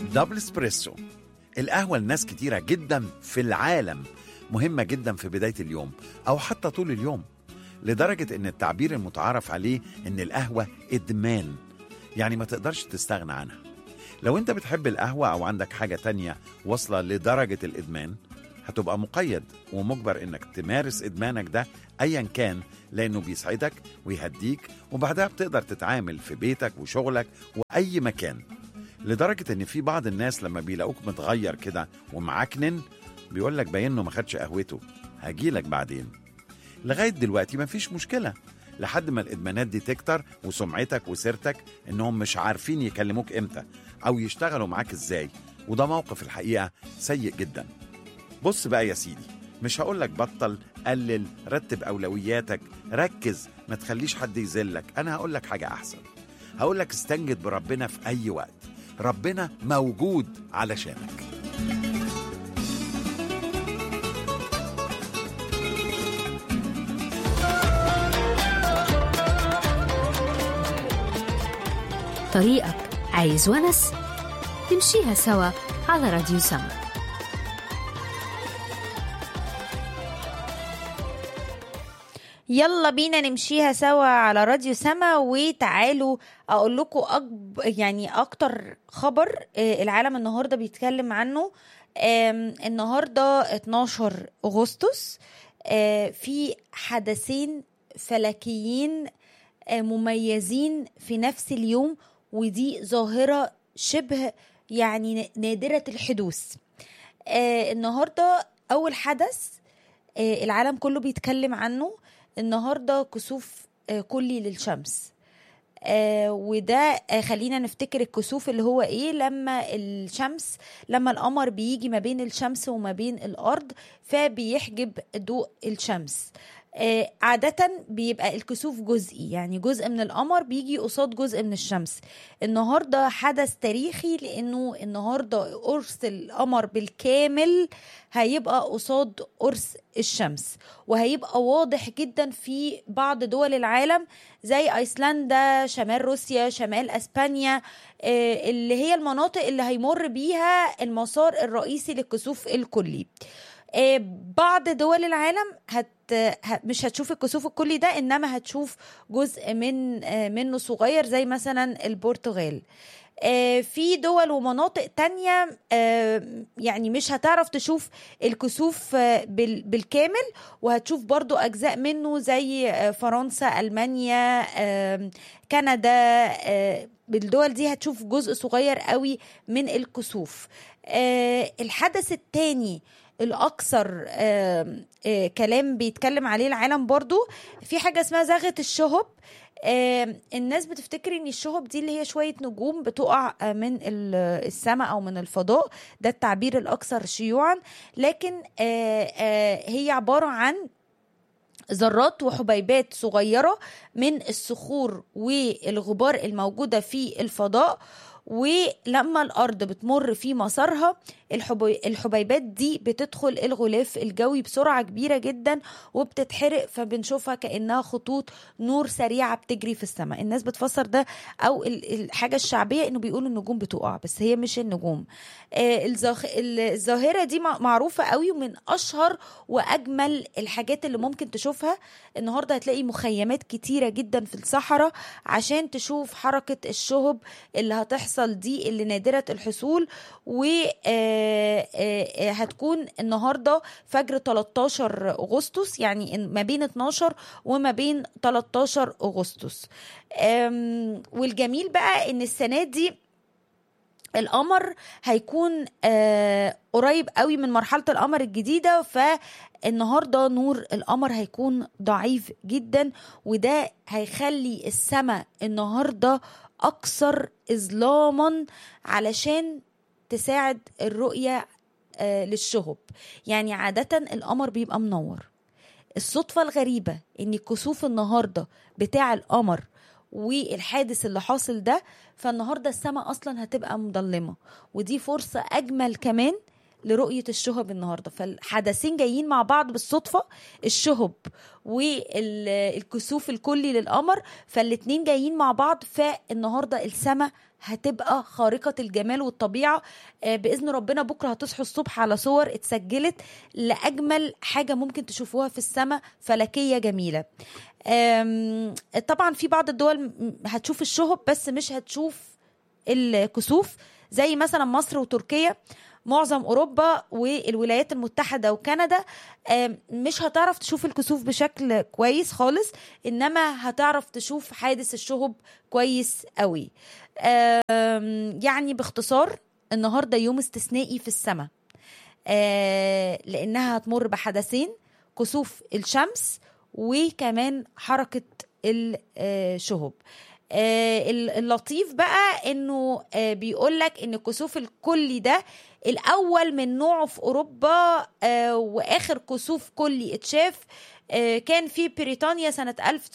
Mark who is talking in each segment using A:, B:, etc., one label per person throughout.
A: دبل اسبريسو القهوة لناس كتيرة جدا في العالم مهمة جدا في بداية اليوم أو حتى طول اليوم لدرجة إن التعبير المتعارف عليه إن القهوة إدمان يعني ما تقدرش تستغنى عنها لو أنت بتحب القهوة أو عندك حاجة تانية واصلة لدرجة الإدمان هتبقى مقيد ومجبر إنك تمارس إدمانك ده أيا كان لأنه بيسعدك ويهديك وبعدها بتقدر تتعامل في بيتك وشغلك وأي مكان لدرجة إن في بعض الناس لما بيلاقوك متغير كده ومعكنن بيقول لك باين إنه ما خدش قهوته هجيلك بعدين لغاية دلوقتي مفيش مشكلة لحد ما الإدمانات دي تكتر وسمعتك وسيرتك إنهم مش عارفين يكلموك إمتى أو يشتغلوا معاك إزاي وده موقف الحقيقة سيء جدا بص بقى يا سيدي مش هقولك بطل قلل رتب أولوياتك ركز ما تخليش حد يذلك أنا هقولك حاجة أحسن هقولك استنجد بربنا في أي وقت ربنا موجود علشانك
B: طريقك عايز ونس نمشيها سوا على راديو سما
C: يلا بينا نمشيها سوا على راديو سما وتعالوا اقول لكم أكب يعني اكتر خبر آه، العالم النهارده بيتكلم عنه آم، النهارده 12 اغسطس آه، في حدثين فلكيين آه، مميزين في نفس اليوم ودي ظاهره شبه يعني نادره الحدوث آه، النهارده اول حدث آه، العالم كله بيتكلم عنه النهارده كسوف آه، كلي للشمس آه وده آه خلينا نفتكر الكسوف اللي هو ايه لما الشمس لما القمر بيجي ما بين الشمس وما بين الارض فبيحجب ضوء الشمس آه عادة بيبقى الكسوف جزئي يعني جزء من القمر بيجي قصاد جزء من الشمس النهاردة حدث تاريخي لأنه النهاردة قرص القمر بالكامل هيبقى قصاد قرص الشمس وهيبقى واضح جدا في بعض دول العالم زي ايسلندا شمال روسيا شمال اسبانيا آه، اللي هي المناطق اللي هيمر بيها المسار الرئيسي للكسوف الكلي آه، بعض دول العالم هت ه- مش هتشوف الكسوف الكلي ده انما هتشوف جزء من آه، منه صغير زي مثلا البرتغال آه، في دول ومناطق تانية آه، يعني مش هتعرف تشوف الكسوف آه، بال- بالكامل وهتشوف برضو أجزاء منه زي آه، فرنسا ألمانيا آم، كندا آه، بالدول دي هتشوف جزء صغير قوي من الكسوف آه، الحدث التاني الأكثر آم، آه، كلام بيتكلم عليه العالم برضو في حاجة اسمها زغة الشهب آم، الناس بتفتكر ان الشهب دي اللي هي شويه نجوم بتقع آه، من ال- السماء او من الفضاء ده التعبير الاكثر شيوعا لكن آه، آه، هي عباره عن ذرات وحبيبات صغيره من الصخور والغبار الموجوده في الفضاء ولما الارض بتمر في مسارها الحبي- الحبيبات دي بتدخل الغلاف الجوي بسرعه كبيره جدا وبتتحرق فبنشوفها كانها خطوط نور سريعه بتجري في السماء الناس بتفسر ده او ال- الحاجه الشعبيه انه بيقولوا النجوم بتقع بس هي مش النجوم آه، الظاخ- ال- الظاهره دي مع- معروفه قوي ومن اشهر واجمل الحاجات اللي ممكن تشوفها النهارده هتلاقي مخيمات كتيره جدا في الصحراء عشان تشوف حركه الشهب اللي هتحصل دي اللي نادره الحصول وهتكون النهارده فجر 13 اغسطس يعني إن- ما بين 12 وما بين 13 اغسطس آم، والجميل بقى ان السنه دي القمر هيكون آه قريب قوي من مرحله القمر الجديده فالنهارده نور القمر هيكون ضعيف جدا وده هيخلي السماء النهارده اكثر اظلاما علشان تساعد الرؤيه آه للشهب يعني عاده القمر بيبقى منور الصدفة الغريبة ان كسوف النهاردة بتاع القمر والحادث اللي حاصل ده فالنهاردة السماء اصلا هتبقى مظلمة ودي فرصة اجمل كمان لرؤيه الشهب النهارده فالحدثين جايين مع بعض بالصدفه الشهب والكسوف الكلي للقمر فالاتنين جايين مع بعض فالنهارده السماء هتبقى خارقة الجمال والطبيعة آه، بإذن ربنا بكرة هتصحوا الصبح على صور اتسجلت لأجمل حاجة ممكن تشوفوها في السماء فلكية جميلة آم، طبعا في بعض الدول م- هتشوف الشهب بس مش هتشوف الكسوف زي مثلا مصر وتركيا معظم اوروبا والولايات المتحده وكندا آم، مش هتعرف تشوف الكسوف بشكل كويس خالص انما هتعرف تشوف حادث الشهب كويس قوي آم، يعني باختصار النهارده يوم استثنائي في السماء آه، لانها هتمر بحدثين كسوف الشمس وكمان حركه الشهب آه، ال- اللطيف بقى انه بيقول لك ان الكسوف الكلي ده الاول من نوعه في اوروبا آه، واخر كسوف كلي اتشاف آه، كان في بريطانيا سنه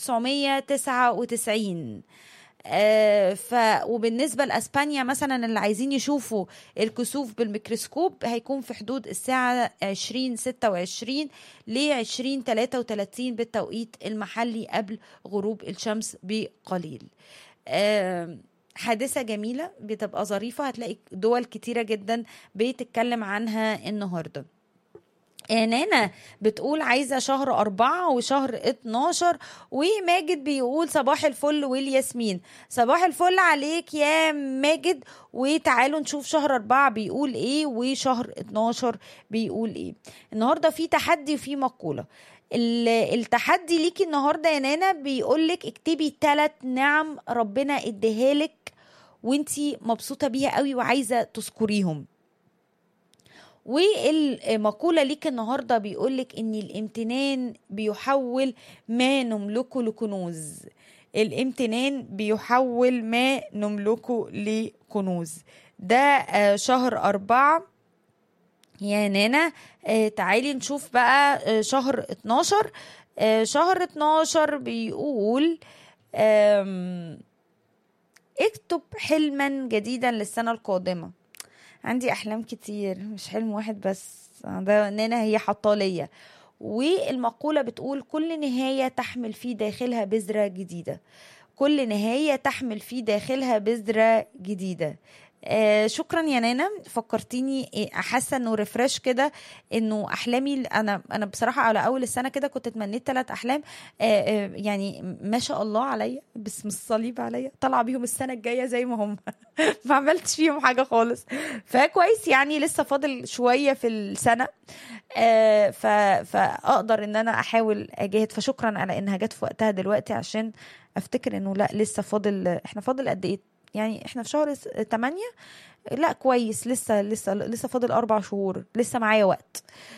C: 1999 آه، ف وبالنسبه لاسبانيا مثلا اللي عايزين يشوفوا الكسوف بالميكروسكوب هيكون في حدود الساعه 2026 ل 2033 بالتوقيت المحلي قبل غروب الشمس بقليل آه، حادثه جميله بتبقى ظريفه هتلاقي دول كتيره جدا بتتكلم عنها النهارده نانا بتقول عايزة شهر أربعة وشهر اتناشر وماجد بيقول صباح الفل والياسمين صباح الفل عليك يا ماجد وتعالوا نشوف شهر أربعة بيقول ايه وشهر اتناشر بيقول ايه النهاردة في تحدي وفي مقولة ال- التحدي ليكي النهارده يا نانا بيقولك اكتبي ثلاث نعم ربنا اديها لك وانتي مبسوطه بيها قوي وعايزه تذكريهم والمقولة ليك النهاردة بيقولك إن الامتنان بيحول ما نملكه لكنوز الامتنان بيحول ما نملكه لكنوز ده آه، شهر أربعة يا نانا آه، تعالي نشوف بقى آه، شهر 12 آه، شهر 12 بيقول آم، اكتب حلما جديدا للسنة القادمة عندي احلام كتير مش حلم واحد بس ده نانا هي حاطاه ليا والمقوله بتقول كل نهايه تحمل في داخلها بذره جديده كل نهايه تحمل في داخلها بذره جديده آه شكرا يا نانا فكرتيني إيه، حاسه انه ريفرش كده انه احلامي انا انا بصراحه على اول السنه كده كنت اتمنيت ثلاث احلام آه آه يعني ما شاء الله عليا باسم الصليب عليا طالعه بيهم السنه الجايه زي ما هم ما عملتش فيهم حاجه خالص فكويس يعني لسه فاضل شويه في السنه آه ف فاقدر ان انا احاول اجاهد فشكرا على انها جت في وقتها دلوقتي عشان افتكر انه لا لسه فاضل احنا فاضل قد ايه يعني احنا في شهر 8 لا كويس لسه لسه لسه فاضل اربع شهور لسه معايا وقت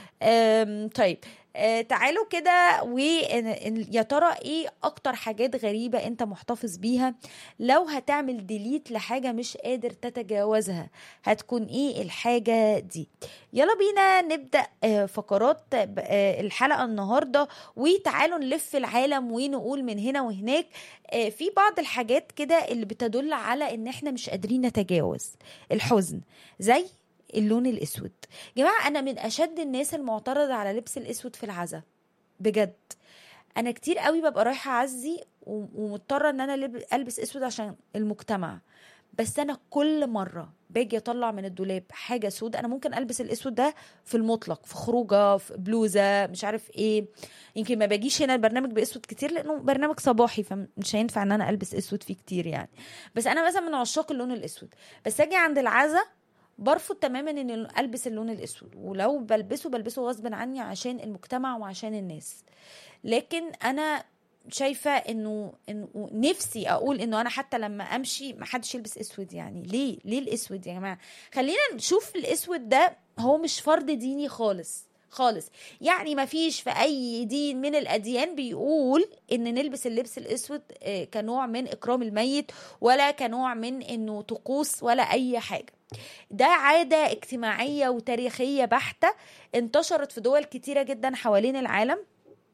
C: أم، طيب أه، تعالوا كده ويا ترى ايه اكتر حاجات غريبة انت محتفظ بيها لو هتعمل ديليت لحاجة مش قادر تتجاوزها هتكون ايه الحاجة دي يلا بينا نبدأ آه، فقرات آه، الحلقة النهاردة وتعالوا نلف العالم ونقول من هنا وهناك آه، في بعض الحاجات كده اللي بتدل على ان احنا مش قادرين نتجاوز الحزن زي اللون الاسود جماعه انا من اشد الناس المعترضه على لبس الاسود في العزا بجد انا كتير قوي ببقى رايحه اعزي و- ومضطره ان انا لب- البس اسود عشان المجتمع بس انا كل مره باجي اطلع من الدولاب حاجه سود انا ممكن البس الاسود ده في المطلق في خروجه في بلوزه مش عارف ايه يمكن ما باجيش هنا البرنامج باسود كتير لانه برنامج صباحي فمش هينفع ان انا البس اسود فيه كتير يعني بس انا مثلا من عشاق اللون الاسود بس اجي عند العزا برفض تماما ان البس اللون الاسود ولو بلبسه بلبسه غصب عني عشان المجتمع وعشان الناس لكن انا شايفه انه انه نفسي اقول انه انا حتى لما امشي ما حدش يلبس اسود يعني ليه ليه الاسود يا جماعه خلينا نشوف الاسود ده هو مش فرض ديني خالص خالص يعني ما فيش في اي دين من الاديان بيقول ان نلبس اللبس الاسود آه، كنوع من اكرام الميت ولا كنوع من انه طقوس ولا اي حاجه ده عادة اجتماعية وتاريخية بحتة انتشرت في دول كتيرة جدا حوالين العالم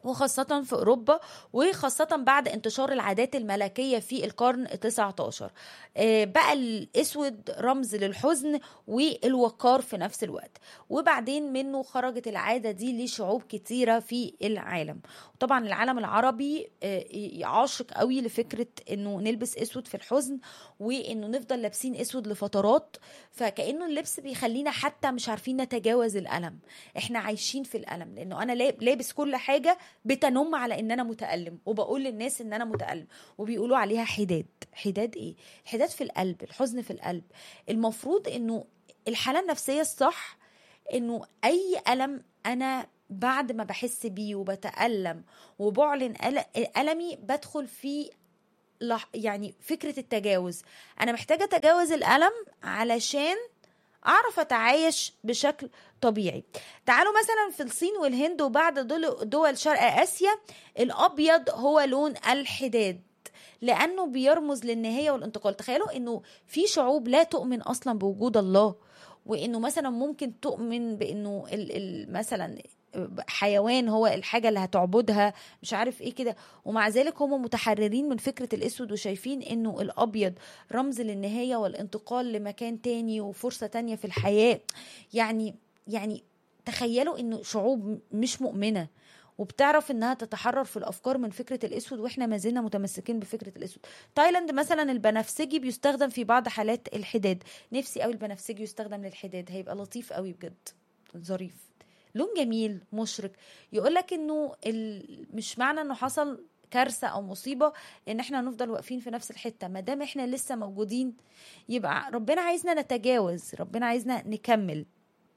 C: وخاصة في أوروبا وخاصة بعد انتشار العادات الملكية في القرن ال19 بقى الأسود رمز للحزن والوقار في نفس الوقت وبعدين منه خرجت العادة دي لشعوب كتيرة في العالم طبعا العالم العربي آه، عاشق قوي لفكرة انه نلبس اسود في الحزن وانه نفضل لابسين اسود لفترات فكأنه اللبس بيخلينا حتى مش عارفين نتجاوز الألم احنا عايشين في الألم لانه انا لاب- لابس كل حاجة بتنم على ان انا متألم وبقول للناس ان انا متألم وبيقولوا عليها حداد حداد ايه الحداد في القلب الحزن في القلب المفروض انه الحالة النفسية الصح انه اي ألم انا بعد ما بحس بيه وبتألم وبعلن أل- ألمي بدخل في لح- يعني فكرة التجاوز أنا محتاجة أتجاوز الألم علشان أعرف أتعايش بشكل طبيعي تعالوا مثلا في الصين والهند وبعض دول, دول شرق آسيا الأبيض هو لون الحداد لأنه بيرمز للنهاية والانتقال تخيلوا أنه في شعوب لا تؤمن أصلا بوجود الله وانه مثلا ممكن تؤمن بانه ال ال مثلا حيوان هو الحاجة اللي هتعبدها مش عارف ايه كده ومع ذلك هم متحررين من فكرة الاسود وشايفين انه الابيض رمز للنهاية والانتقال لمكان تاني وفرصة تانية في الحياة يعني يعني تخيلوا انه شعوب مش مؤمنة وبتعرف انها تتحرر في الافكار من فكره الاسود واحنا ما زلنا متمسكين بفكره الاسود تايلاند مثلا البنفسجي بيستخدم في بعض حالات الحداد نفسي قوي البنفسجي يستخدم للحداد هيبقى لطيف قوي بجد ظريف لون جميل مشرق يقول لك انه ال... مش معنى انه حصل كارثه او مصيبه ان احنا هنفضل واقفين في نفس الحته ما دام احنا لسه موجودين يبقى ربنا عايزنا نتجاوز ربنا عايزنا نكمل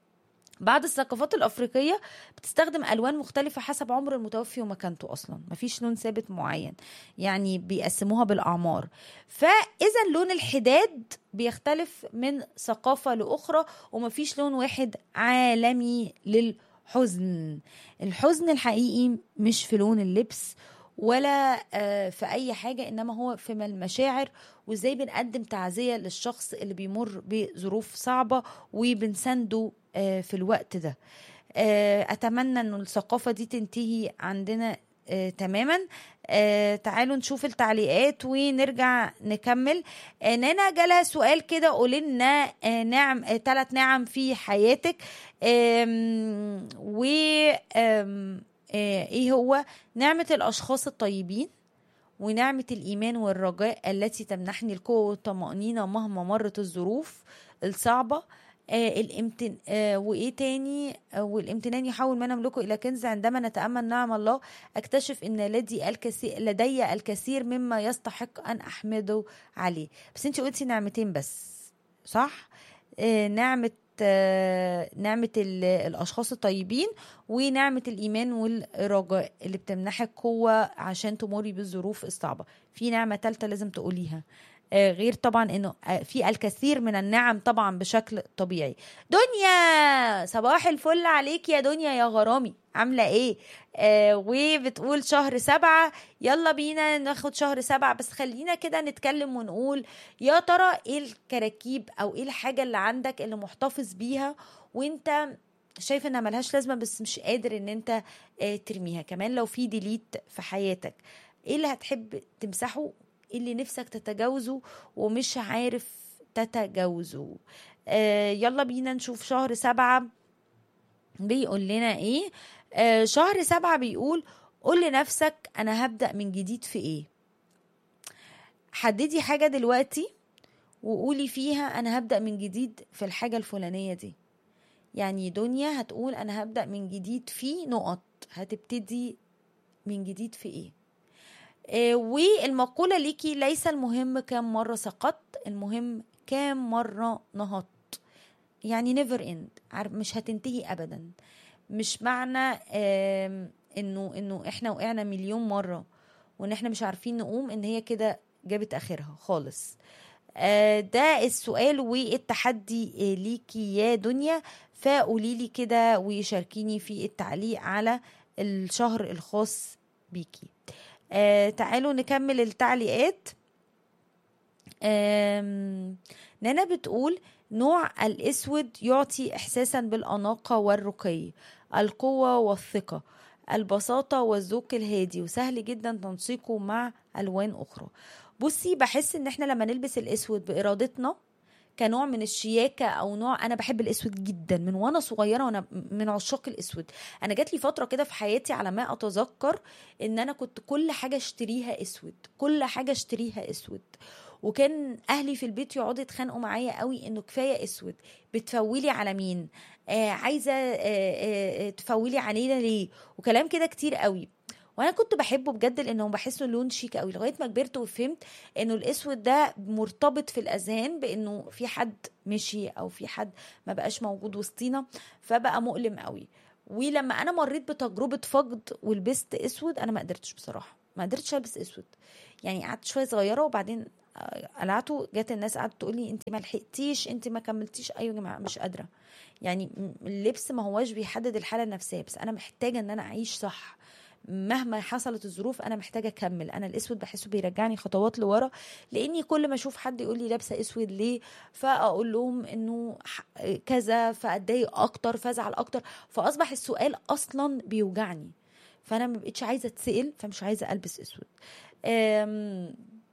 C: بعض الثقافات الأفريقية بتستخدم ألوان مختلفة حسب عمر المتوفي ومكانته أصلا مفيش لون ثابت معين يعني بيقسموها بالأعمار فإذا لون الحداد بيختلف من ثقافة لأخرى ومفيش لون واحد عالمي للحزن الحزن الحقيقي مش في لون اللبس ولا آه، في اي حاجه انما هو في المشاعر وازاي بنقدم تعزيه للشخص اللي بيمر بظروف صعبه وبنسنده آه، في الوقت ده آه، اتمنى انه الثقافه دي تنتهي عندنا آه، تماما آه، تعالوا نشوف التعليقات ونرجع نكمل آه، نانا جالها سؤال كده قولي لنا آه، نعم ثلاث نعم في حياتك آم، و آم، آه، ايه هو نعمة الأشخاص الطيبين ونعمة الإيمان والرجاء التي تمنحني القوة والطمأنينة مهما مرت الظروف الصعبة آه الامتن آه وايه تاني آه والامتنان يحول ما نملكه الى كنز عندما نتامل نعم الله اكتشف ان لدي الكثير لدي الكثير مما يستحق ان احمده عليه بس انت قلتي نعمتين بس صح آه نعمه آه نعمه ال- الاشخاص الطيبين ونعمه الايمان والرجاء اللي بتمنحك قوه عشان تمري بالظروف الصعبه في نعمه ثالثه لازم تقوليها آه، غير طبعا انه آه، في الكثير من النعم طبعا بشكل طبيعي دنيا صباح الفل عليك يا دنيا يا غرامي عامله ايه آه وبتقول شهر سبعة يلا بينا ناخد شهر سبعة بس خلينا كده نتكلم ونقول يا ترى ايه الكراكيب او ايه الحاجة اللي عندك اللي محتفظ بيها وانت شايف انها ملهاش لازمة بس مش قادر ان انت آه ترميها كمان لو في ديليت في حياتك ايه اللي هتحب تمسحه ايه اللي نفسك تتجاوزه ومش عارف تتجاوزه آه يلا بينا نشوف شهر سبعة بيقول لنا ايه آه شهر سبعة بيقول قول لنفسك انا هبدأ من جديد في ايه حددي حاجة دلوقتي وقولي فيها انا هبدأ من جديد في الحاجة الفلانية دي يعني دنيا هتقول انا هبدأ من جديد في نقط هتبتدي من جديد في ايه آه، والمقولة ليكي ليس المهم كم مرة سقطت المهم كم مرة نهضت يعني نيفر اند مش هتنتهي ابدا مش معنى آم، انه انه احنا وقعنا مليون مرة وان احنا مش عارفين نقوم ان هي كده جابت اخرها خالص آه، ده السؤال والتحدي آه، ليكي يا دنيا فقولي لي كده وشاركيني في التعليق على الشهر الخاص بيكي آه تعالوا نكمل التعليقات آم، نانا بتقول نوع الاسود يعطي احساسا بالاناقه والرقي القوه والثقه البساطة والذوق الهادي وسهل جدا تنسيقه مع ألوان أخرى بصي بحس إن إحنا لما نلبس الأسود بإرادتنا كنوع من الشياكه او نوع انا بحب الاسود جدا من وانا صغيره وانا من عشاق الاسود انا جات لي فتره كده في حياتي على ما اتذكر ان انا كنت كل حاجه اشتريها اسود كل حاجه اشتريها اسود وكان اهلي في البيت يقعدوا يتخانقوا معايا قوي انه كفايه اسود بتفولي على مين آه عايزه آه آه آه، تفولي علينا ليه وكلام كده كتير قوي وانا كنت بحبه بجد لانه بحسه لون شيك قوي لغايه ما كبرت وفهمت انه الاسود ده مرتبط في الاذهان بانه في حد مشي او في حد ما بقاش موجود وسطينا فبقى مؤلم قوي ولما انا مريت بتجربه فقد ولبست اسود انا ما قدرتش بصراحه ما قدرتش البس اسود يعني قعدت شويه صغيره وبعدين آه، قلعته جت الناس قعدت تقول لي انت ما لحقتيش انت ما كملتيش ايوه يا جماعه مش قادره يعني م- اللبس ما هواش بيحدد الحاله النفسيه بس انا محتاجه ان انا اعيش صح مهما حصلت الظروف انا محتاجه اكمل انا الاسود بحسه بيرجعني خطوات لورا لاني كل ما اشوف حد يقول لي لابسه اسود ليه فاقول لهم انه ح- كذا فاتضايق اكتر فازعل اكتر فاصبح السؤال اصلا بيوجعني فانا ما بقتش عايزه اتسال فمش عايزه البس اسود أم،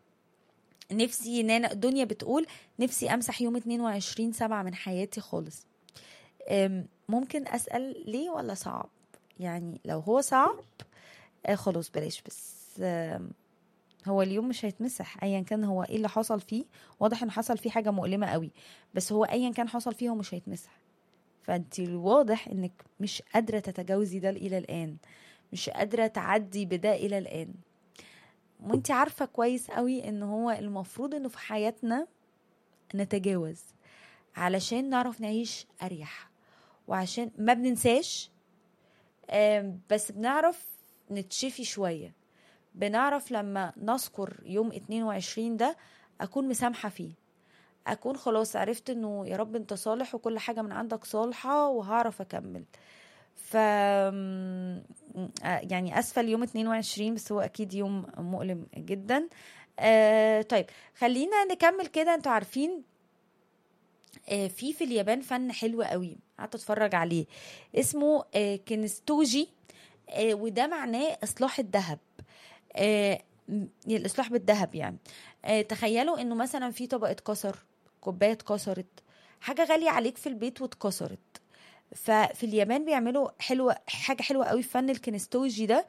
C: نفسي نانا دنيا بتقول نفسي امسح يوم 22 سبعة من حياتي خالص أم، ممكن اسال ليه ولا صعب يعني لو هو صعب آه خلاص بلاش بس آم، هو اليوم مش هيتمسح ايا كان هو ايه اللي حصل فيه واضح ان حصل فيه حاجه مؤلمه قوي بس هو ايا كان حصل فيه هو مش هيتمسح فانت الواضح انك مش قادره تتجاوزي ده الى الان مش قادره تعدي بده الى الان وانت عارفه كويس قوي ان هو المفروض انه في حياتنا نتجاوز علشان نعرف نعيش اريح وعشان ما بننساش آم، بس بنعرف نتشفي شويه بنعرف لما نذكر يوم 22 ده اكون مسامحه فيه اكون خلاص عرفت انه يا رب انت صالح وكل حاجه من عندك صالحه وهعرف اكمل ف م- آه، يعني اسفه اليوم 22 بس هو اكيد يوم مؤلم جدا آه طيب خلينا نكمل كده انتوا عارفين آه في في اليابان فن حلو قوي قعدت اتفرج عليه اسمه آه كينستوجي آه وده معناه اصلاح الذهب آه م- الاصلاح بالذهب يعني آه تخيلوا انه مثلا في طبق اتكسر كوبايه اتكسرت حاجه غاليه عليك في البيت واتكسرت ففي اليابان بيعملوا حلوه حاجه حلوه قوي في فن الكنستوجي ده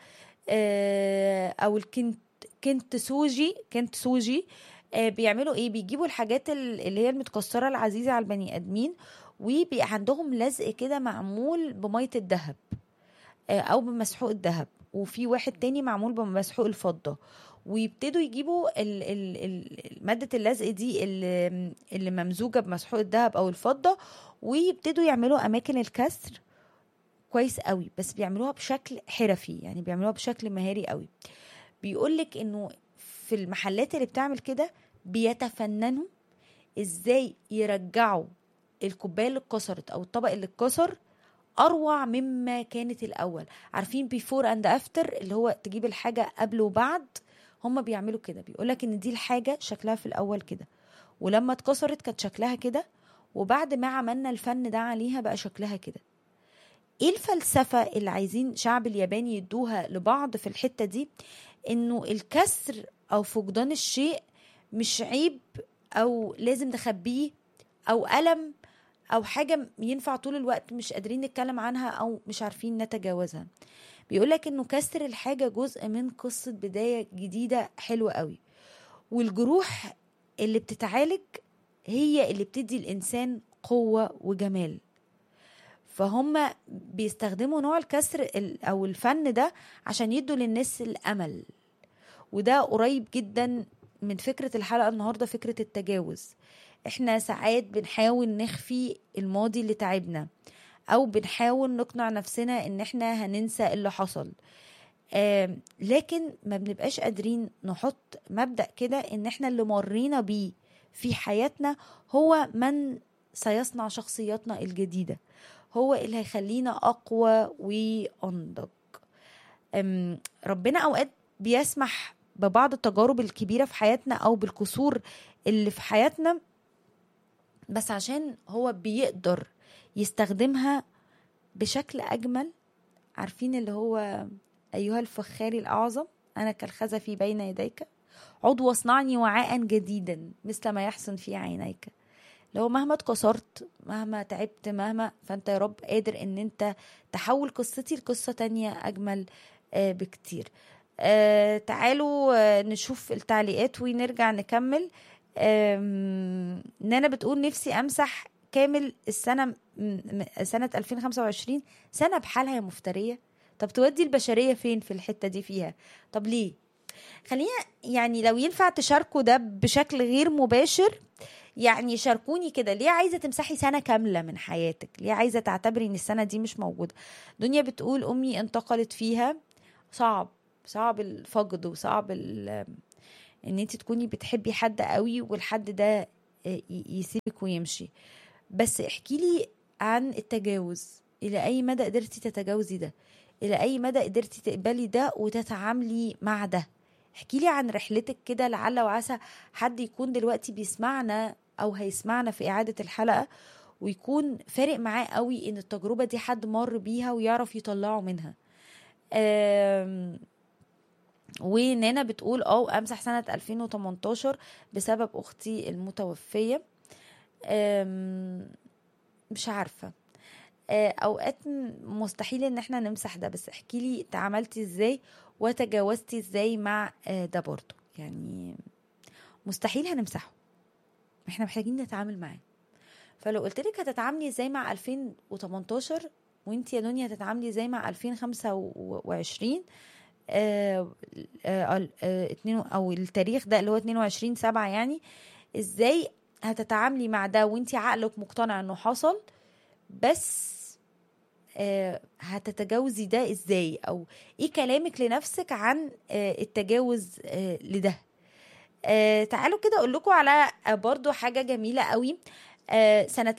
C: آه او الكنت كنتسوجي كنتسوجي آه بيعملوا ايه بيجيبوا الحاجات ال- اللي هي المتكسره العزيزه على البني ادمين وبيبقى عندهم لزق كده معمول بميه الذهب آه، او بمسحوق الذهب وفي واحد تاني معمول بمسحوق الفضه ويبتدوا يجيبوا ال ال ال ماده اللزق دي اللي, اللي ممزوجه بمسحوق الذهب او الفضه ويبتدوا يعملوا اماكن الكسر كويس قوي بس بيعملوها بشكل حرفي يعني بيعملوها بشكل مهاري قوي بيقولك انه في المحلات اللي بتعمل كده بيتفننوا ازاي يرجعوا الكوبايه اللي اتكسرت او الطبق اللي اتكسر اروع مما كانت الاول عارفين بيفور اند افتر اللي هو تجيب الحاجه قبل وبعد هما بيعملوا كده بيقولك ان دي الحاجه شكلها في الاول كده ولما اتكسرت كانت شكلها كده وبعد ما عملنا الفن ده عليها بقى شكلها كده ايه الفلسفه اللي عايزين شعب اليابان يدوها لبعض في الحته دي انه الكسر او فقدان الشيء مش عيب او لازم نخبيه او الم او حاجه ينفع طول الوقت مش قادرين نتكلم عنها او مش عارفين نتجاوزها بيقولك انه كسر الحاجه جزء من قصه بدايه جديده حلوه قوي والجروح اللي بتتعالج هي اللي بتدي الانسان قوه وجمال فهم بيستخدموا نوع الكسر ال- او الفن ده عشان يدوا للناس الامل وده قريب جدا من فكره الحلقه النهارده فكره التجاوز احنا ساعات بنحاول نخفي الماضي اللي تعبنا او بنحاول نقنع نفسنا ان احنا هننسى اللي حصل آم، لكن ما بنبقاش قادرين نحط مبدأ كده ان احنا اللي مرينا بيه في حياتنا هو من سيصنع شخصياتنا الجديدة هو اللي هيخلينا أقوى وأنضج أم، ربنا أوقات بيسمح ببعض التجارب الكبيرة في حياتنا أو بالكسور اللي في حياتنا بس عشان هو بيقدر يستخدمها بشكل أجمل عارفين اللي هو أيها الفخار الأعظم أنا كالخزف بين يديك عضو واصنعني وعاء جديدا مثل ما يحسن في عينيك لو مهما اتكسرت مهما تعبت مهما فانت يا رب قادر ان انت تحول قصتي لقصة تانية اجمل آه، بكتير آه، تعالوا آه، نشوف التعليقات ونرجع نكمل آم، نانا بتقول نفسي امسح كامل السنة م- م- سنة 2025 سنة بحالها يا مفترية طب تودي البشرية فين في الحتة دي فيها طب ليه خلينا يعني لو ينفع تشاركوا ده بشكل غير مباشر يعني شاركوني كده ليه عايزه تمسحي سنه كامله من حياتك ليه عايزه تعتبري ان السنه دي مش موجوده دنيا بتقول امي انتقلت فيها صعب صعب الفقد وصعب ال- ان انت تكوني بتحبي حد قوي والحد ده ي- يسيبك ويمشي بس احكي لي عن التجاوز الى اي مدى قدرتي تتجاوزي ده الى اي مدى قدرتي تقبلي ده وتتعاملي مع ده احكي لي عن رحلتك كده لعل وعسى حد يكون دلوقتي بيسمعنا او هيسمعنا في اعاده الحلقه ويكون فارق معاه قوي ان التجربه دي حد مر بيها ويعرف يطلعه منها آم، ونانا بتقول اه امسح سنه 2018 بسبب اختي المتوفيه آم، مش عارفه آه، اوقات م- مستحيل ان احنا نمسح ده بس احكي لي تعاملتي ازاي وتجاوزتي ازاي مع آه، ده برضه يعني مستحيل هنمسحه احنا محتاجين نتعامل معاه فلو قلت لك هتتعاملي ازاي مع 2018 وانت يا دنيا هتتعاملي ازاي مع 2025 آه آه آه اتنين او التاريخ ده اللي هو 22 سبعة يعني ازاي هتتعاملي مع ده وانت عقلك مقتنع انه حصل بس آه، هتتجاوزي ده ازاي او ايه كلامك لنفسك عن آه، التجاوز آه، لده آه، تعالوا كده اقول لكم على آه، برضو حاجة جميلة قوي آه، سنة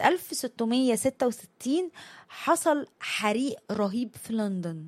C: 1666 حصل حريق رهيب في لندن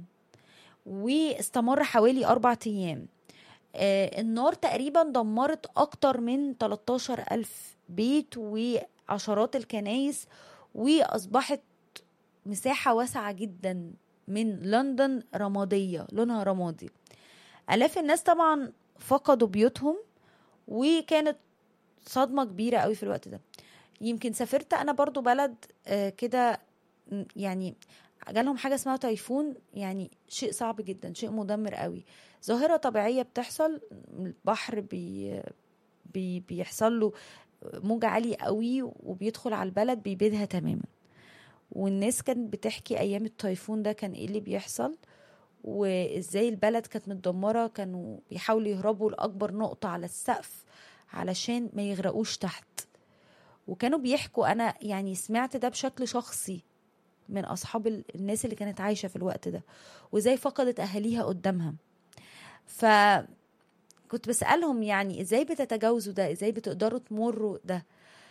C: واستمر حوالي أربع أيام آه، النار تقريبا دمرت أكتر من 13 ألف بيت وعشرات الكنايس وأصبحت مساحة واسعة جدا من لندن رمادية لونها رمادي آلاف الناس طبعا فقدوا بيوتهم وكانت صدمة كبيرة قوي في الوقت ده يمكن سافرت أنا برضو بلد آه، كده م- يعني جالهم حاجة اسمها تايفون يعني شيء صعب جدا شيء مدمر قوي ظاهرة طبيعية بتحصل البحر بي بي بيحصل له موج عالي قوي وبيدخل على البلد بيبيدها تماما والناس كانت بتحكي ايام التايفون ده كان ايه اللي بيحصل وازاي البلد كانت متدمره كانوا بيحاولوا يهربوا لاكبر نقطه على السقف علشان ما يغرقوش تحت وكانوا بيحكوا انا يعني سمعت ده بشكل شخصي من اصحاب ال- الناس اللي كانت عايشه في الوقت ده وازاي فقدت اهاليها قدامها ف كنت بسالهم يعني ازاي بتتجاوزوا ده ازاي بتقدروا تمروا ده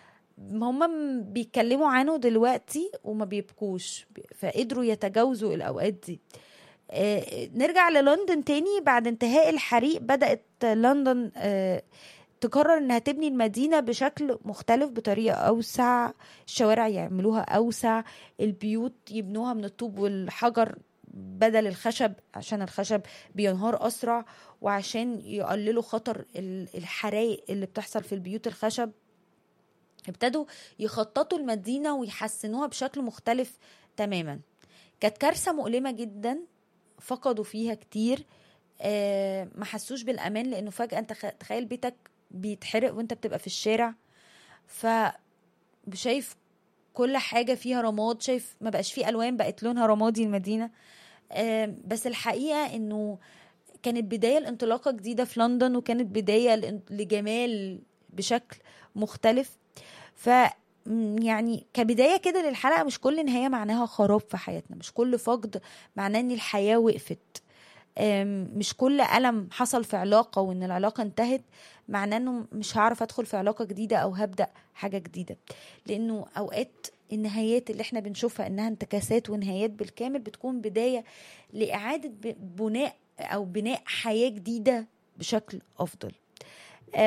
C: هم بيتكلموا عنه دلوقتي وما بيبكوش فقدروا يتجاوزوا الاوقات دي آه، نرجع للندن تاني بعد انتهاء الحريق بدأت لندن آه، تقرر انها تبني المدينة بشكل مختلف بطريقة اوسع الشوارع يعملوها اوسع البيوت يبنوها من الطوب والحجر بدل الخشب عشان الخشب بينهار اسرع وعشان يقللوا خطر ال- الحرايق اللي بتحصل في البيوت الخشب ابتدوا يخططوا المدينة ويحسنوها بشكل مختلف تماما كانت كارثة مؤلمة جدا فقدوا فيها كتير آه ما حسوش بالأمان لأنه فجأة أنت خ- تخيل بيتك بيتحرق وانت بتبقى في الشارع ف شايف كل حاجة فيها رماد شايف ما بقاش فيه ألوان بقت لونها رمادي المدينة آه بس الحقيقة انه كانت بداية لانطلاقة جديدة في لندن وكانت بداية لإن- لجمال بشكل مختلف ف م، يعني كبداية كده للحلقة مش كل نهاية معناها خراب في حياتنا مش كل فقد معناه ان الحياة وقفت أم، مش كل ألم حصل في علاقة وان العلاقة انتهت معناه انه مش هعرف ادخل في علاقة جديدة او هبدأ حاجة جديدة لانه اوقات النهايات اللي احنا بنشوفها انها انتكاسات ونهايات بالكامل بتكون بداية لإعادة ب- بناء او بناء حياة جديدة بشكل افضل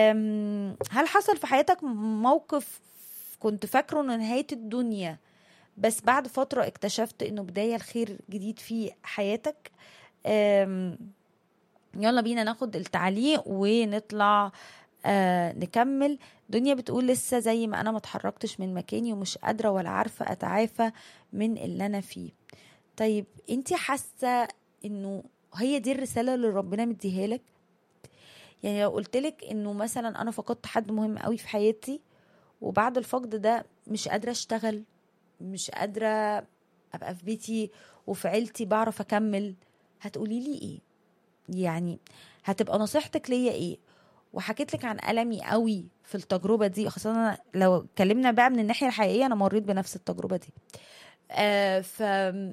C: أم، هل حصل في حياتك موقف كنت فاكره انه نهاية الدنيا بس بعد فترة اكتشفت انه بداية الخير جديد في حياتك أم، يلا بينا ناخد التعليق ونطلع آه نكمل دنيا بتقول لسه زي ما انا ما اتحركتش من مكاني ومش قادره ولا عارفه اتعافى من اللي انا فيه طيب انت حاسه انه هي دي الرساله اللي ربنا مديها لك يعني لو قلت لك انه مثلا انا فقدت حد مهم قوي في حياتي وبعد الفقد ده مش قادره اشتغل مش قادره ابقى في بيتي وفي عيلتي بعرف اكمل هتقولي لي ايه يعني هتبقى نصيحتك ليا ايه وحكيت لك عن ألمي قوي في التجربة دي خاصة أنا لو اتكلمنا بقى من الناحية الحقيقية أنا مريت بنفس التجربة دي آه ف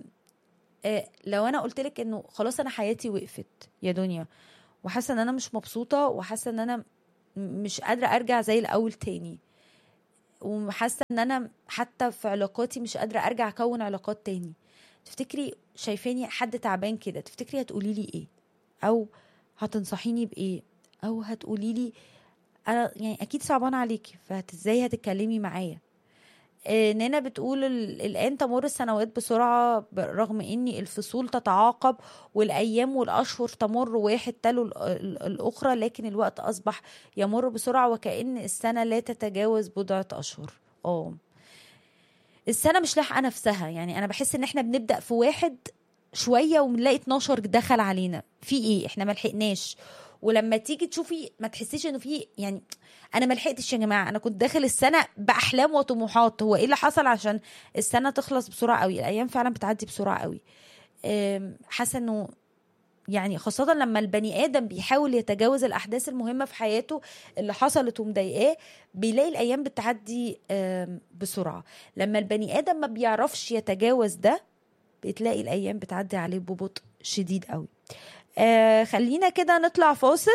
C: آه لو أنا قلت لك إنه خلاص أنا حياتي وقفت يا دنيا وحاسة إن أنا مش مبسوطة وحاسة إن أنا م- مش قادرة أرجع زي الأول تاني وحاسة إن أنا حتى في علاقاتي مش قادرة أرجع أكون علاقات تاني تفتكري شايفاني حد تعبان كده تفتكري هتقولي لي إيه أو هتنصحيني بإيه او هتقولي لي انا يعني اكيد صعبان عليكي فازاي هتتكلمي معايا آه، نانا بتقول ال- الان تمر السنوات بسرعه رغم ان الفصول تتعاقب والايام والاشهر تمر واحد تلو ال- ال- الاخرى لكن الوقت اصبح يمر بسرعه وكأن السنه لا تتجاوز بضعه اشهر اه السنه مش لاحقه نفسها يعني انا بحس ان احنا بنبدا في واحد شويه وبنلاقي 12 دخل علينا في ايه احنا ما لحقناش ولما تيجي تشوفي ما تحسيش انه في يعني انا ما لحقتش يا جماعه انا كنت داخل السنه باحلام وطموحات هو ايه اللي حصل عشان السنه تخلص بسرعه قوي الايام فعلا بتعدي بسرعه قوي أم، حاسه انه يعني خاصة لما البني آدم بيحاول يتجاوز الأحداث المهمة في حياته اللي حصلت ومضايقاه بيلاقي الأيام بتعدي أم، بسرعة لما البني آدم ما بيعرفش يتجاوز ده بتلاقي الأيام بتعدي عليه ببطء شديد قوي آه خلينا كده نطلع فاصل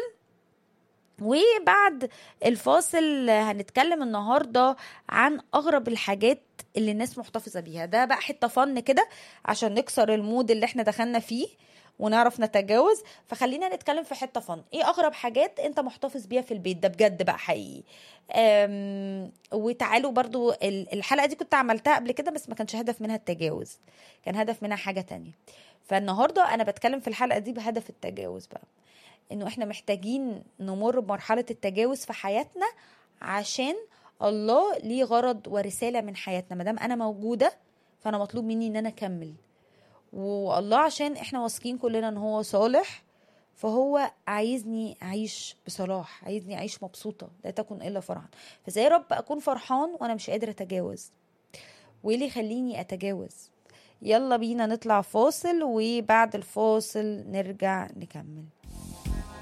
C: وبعد الفاصل هنتكلم النهارده عن اغرب الحاجات اللي الناس محتفظه بيها ده بقى حته فن كده عشان نكسر المود اللي احنا دخلنا فيه ونعرف نتجاوز فخلينا نتكلم في حته فن ايه اغرب حاجات انت محتفظ بيها في البيت ده بجد بقى حقيقي أم وتعالوا برضو ال- الحلقه دي كنت عملتها قبل كده بس ما كانش هدف منها التجاوز كان هدف منها حاجه تانية فالنهارده انا بتكلم في الحلقه دي بهدف التجاوز بقى انه احنا محتاجين نمر بمرحله التجاوز في حياتنا عشان الله ليه غرض ورساله من حياتنا ما دام انا موجوده فانا مطلوب مني ان انا اكمل والله عشان احنا واثقين كلنا ان هو صالح فهو عايزني اعيش بصلاح عايزني اعيش مبسوطه لا تكن الا فرحا فازاي يا رب اكون فرحان وانا مش قادره اتجاوز وايه اللي يخليني اتجاوز يلا بينا نطلع فاصل وبعد الفاصل نرجع نكمل